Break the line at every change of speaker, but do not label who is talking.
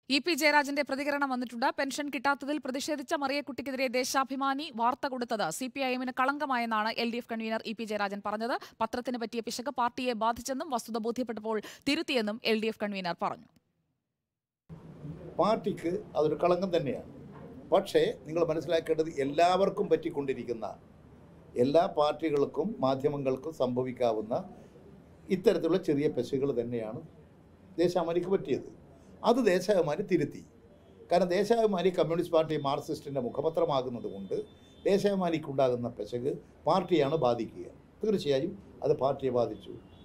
E P ജയരാജന്റെ പ്രതികരണം വന്നിട്ടുണ്ട് പെൻഷൻ കിട്ടാത്തതിൽ പ്രതിഷേധിച്ച മറിയക്കുട്ടിക്കെതിരെ ദേശാഭിമാനി വാർത്ത കൊടുത്തത് സി പി ഐ എമ്മിന് കളങ്കമായെന്നാണ് L D F convener E P Jayarajan പറഞ്ഞത് പത്രത്തിന് പറ്റിയ പിശക് പാർട്ടിയെ ബാധിച്ചെന്നും വസ്തുത ബോധ്യപ്പെട്ടപ്പോൾ തിരുത്തിയെന്നും എൽ ഡി എഫ് കൺവീനർ പറഞ്ഞു
പാർട്ടിക്ക് അതൊരു കളങ്കം തന്നെയാണ് പക്ഷേ നിങ്ങൾ മനസ്സിലാക്കേണ്ടത് എല്ലാവർക്കും പറ്റിക്കൊണ്ടിരിക്കുന്ന എല്ലാ പാർട്ടികൾക്കും മാധ്യമങ്ങൾക്കും സംഭവിക്കാവുന്ന ഇത്തരത്തിലുള്ള ചെറിയ പെശകുകൾ തന്നെയാണ് ദേശാഭിമാനിക്ക് പറ്റിയത് അത് ദേശാഭിമാനി തിരുത്തി കാരണം ദേശാഭിമാനി കമ്മ്യൂണിസ്റ്റ് പാർട്ടി മാർക്സിസ്റ്റിൻ്റെ മുഖപത്രമാകുന്നത് കൊണ്ട് ദേശാഭിമാനിക്കുണ്ടാകുന്ന പെശക് പാർട്ടിയാണ് ബാധിക്കുക തീർച്ചയായും അത് പാർട്ടിയെ ബാധിച്ചു